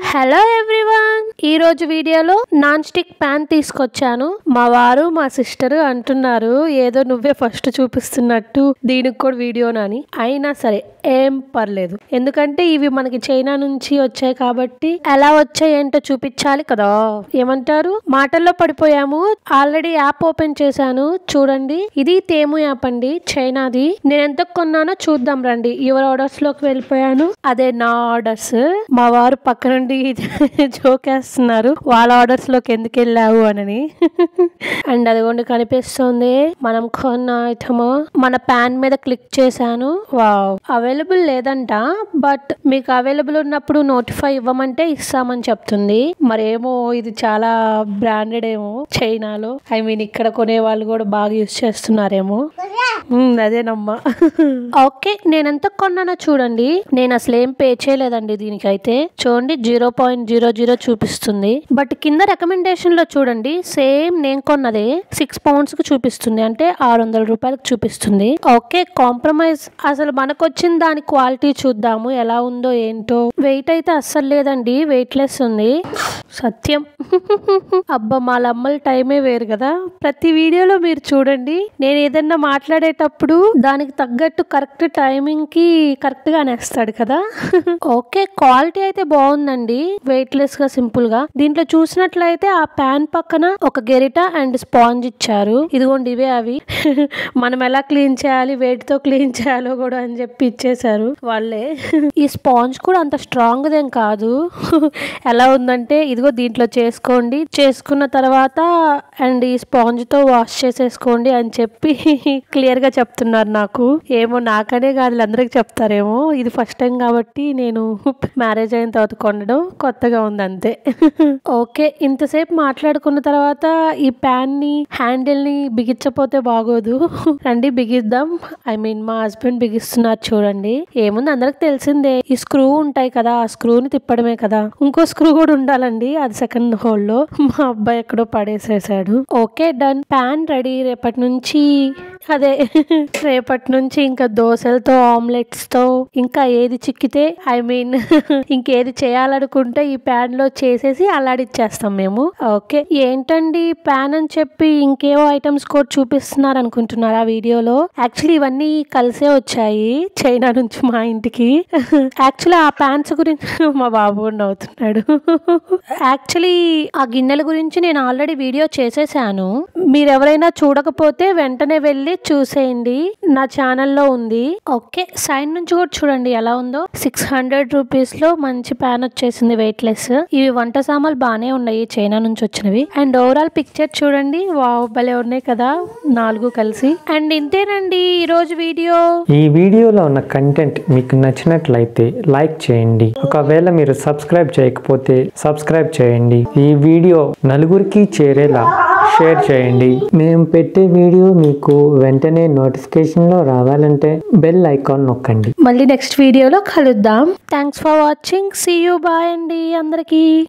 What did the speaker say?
hello everyone ఈ రోజు వీడియోలో నాన్ స్టిక్ ప్యాన్ తీసుకొచ్చాను మా వారు మా సిస్టర్ అంటున్నారు ఏదో నువ్వే ఫస్ట్ చూపిస్తున్నట్టు దీనికి కూడా వీడియోనని అయినా సరే ఏం పర్లేదు ఎందుకంటే ఇవి మనకి చైనా నుంచి వచ్చాయి కాబట్టి ఎలా వచ్చాయి ఏంటో చూపించాలి కదా ఏమంటారు మాటల్లో పడిపోయాము ఆల్రెడీ యాప్ ఓపెన్ చేశాను చూడండి ఇది తేము యాప్ అండి చైనాది నేను ఎంత కొన్నానో చూద్దాం రండి ఎవరి ఆర్డర్స్ లోకి వెళ్ళిపోయాను అదే నా ఆర్డర్స్ మా వారు పక్క నుండి జోకేస్తున్నారు వాళ్ళ ఆర్డర్స్ లోకి ఎందుకు వెళ్ళావు అని అండ్ అదిగోండి కనిపిస్తుంది మనం కొన్న ఐటమ్ మన ప్యాన్ మీద క్లిక్ చేశాను వావ్ అవైలబుల్ లేదంట బట్ మీకు అవైలబుల్ ఉన్నప్పుడు నోటిఫై ఇవ్వమంటే ఇస్తామని చెప్తుంది మరేమో ఇది చాలా బ్రాండెడ్ ఏమో చైనాలో ఐ మీన్ ఇక్కడ కొనే వాళ్ళు కూడా బాగా యూస్ చేస్తున్నారేమో ఉమ్, అదేనమ్మా ఓకే నేను ఎంత కొన్నానో చూడండి నేను అసలు ఏం పే చేయలేదండి దీనికైతే చూడండి జీరో పాయింట్ జీరో జీరో చూపిస్తుంది బట్ కింద రికమెండేషన్ లో చూడండి సేమ్ నేను కొన్నదే సిక్స్ పౌండ్స్ కి చూపిస్తుంది అంటే ఆరు వందల రూపాయలకు చూపిస్తుంది ఓకే కాంప్రమైజ్ అసలు మనకు వచ్చిన దాని క్వాలిటీ చూద్దాము ఎలా ఉందో ఏంటో వెయిట్ అయితే అస్సలు లేదండి వెయిట్ లెస్ ఉంది సత్యం అబ్బా మా లమ్మల టైమే వేరు కదా ప్రతి వీడియోలో మీరు చూడండి నేను ఏదన్నా మాట్లాడేటప్పుడు దానికి తగ్గట్టు కరెక్ట్ టైమింగ్ కి కరెక్ట్ గా అనేస్తాడు కదా ఓకే క్వాలిటీ అయితే బాగుందండి వెయిట్ లెస్ గా సింపుల్ గా దీంట్లో చూసినట్లయితే ఆ ప్యాన్ పక్కన ఒక గెరిట అండ్ స్పాంజ్ ఇచ్చారు ఇదిగోండి ఇవే అవి మనం ఎలా క్లీన్ చేయాలి వేటితో క్లీన్ చేయాలో కూడా అని చెప్పి ఇచ్చేసారు వాళ్ళే ఈ స్పాంజ్ కూడా అంత స్ట్రాంగ్ దేం కాదు ఎలా ఉందంటే ఇదిగో దీంట్లో చేసుకోండి చేసుకున్న తర్వాత అండ్ ఈ స్పాంజ్ తో వాష్ చేసేసుకోండి అని చెప్పి క్లియర్ గా చెప్తున్నారు నాకు ఏమో నాకనే కాదు అందరికి చెప్తారేమో ఇది ఫస్ట్ టైం కాబట్టి నేను మ్యారేజ్ అయిన తర్వాత కొనడం కొత్తగా ఉంది అంతే ఓకే ఇంతసేపు మాట్లాడుకున్న తర్వాత ఈ ప్యాన్ ని హ్యాండిల్ ని బిగించపోతే బాగోదు రండి బిగిద్దాం ఐ మీన్ మా హస్బెండ్ బిగిస్తున్నారు చూడండి ఏముంది అందరికి తెలిసిందే ఈ స్క్రూ ఉంటాయి కదా ఆ స్క్రూని తిప్పడమే కదా ఇంకో స్క్రూ కూడా ఉండాలండి అది సెకండ్ హోల్ లో మా అబ్బాయి ఎక్కడో పడేసేసాడు ఓకే డన్ ప్యాన్ రెడీ రేపటి నుంచి అదే రేపటి నుంచి ఇంకా దోశలతో ఆమ్లెట్స్ తో ఇంకా ఏది చిక్కితే ఐ మీన్ ఇంకేది చేయాలనుకుంటే ఈ ప్యాన్ లో చేసేసి అలాడిచ్చేస్తాం మేము ఓకే ఏంటండి ప్యాన్ అని చెప్పి ఇంకేవో ఐటమ్స్ కూడా చూపిస్తున్నారు అనుకుంటున్నారు ఆ వీడియోలో యాక్చువల్లీ ఇవన్నీ కలిసే వచ్చాయి చైనా నుంచి మా ఇంటికి యాక్చువల్లీ ఆ ప్యాన్స్ గురించి మా బాబు కూడా నవ్వుతున్నాడు యాక్చువల్లీ ఆ గిన్నెల గురించి నేను ఆల్రెడీ వీడియో చేసేసాను మీరు ఎవరైనా చూడకపోతే వెంటనే వెళ్ళి చూసేయండి నా ఛానల్లో ఉంది ఓకే సైడ్ నుంచి కూడా చూడండి ఎలా ఉందో సిక్స్ హండ్రెడ్ రూపీస్ లో మంచి ప్యాన్ వచ్చేసింది వెయిట్ లెస్ ఇవి వంట సామాన్లు బాగానే ఉన్నాయి చైనా నుంచి వచ్చినవి అండ్ ఓవరాల్ పిక్చర్ చూడండి వావ్ భలే ఉన్నాయి కదా నాలుగు కలిసి అండ్ ఇంతేనండి ఈ రోజు వీడియో ఈ వీడియోలో ఉన్న కంటెంట్ మీకు నచ్చినట్లయితే లైక్ చేయండి ఒకవేళ మీరు సబ్స్క్రైబ్ చేయకపోతే సబ్స్క్రైబ్ చేయండి ఈ వీడియో నలుగురికి చేరేలా షేర్ చేయండి మేము పెట్టే వీడియో మీకు వెంటనే నోటిఫికేషన్లో రావాలంటే బెల్ ఐకాన్ నొక్కండి మళ్ళీ నెక్స్ట్ వీడియోలో కలుద్దాం thanks for watching see you bye అండి అందరికీ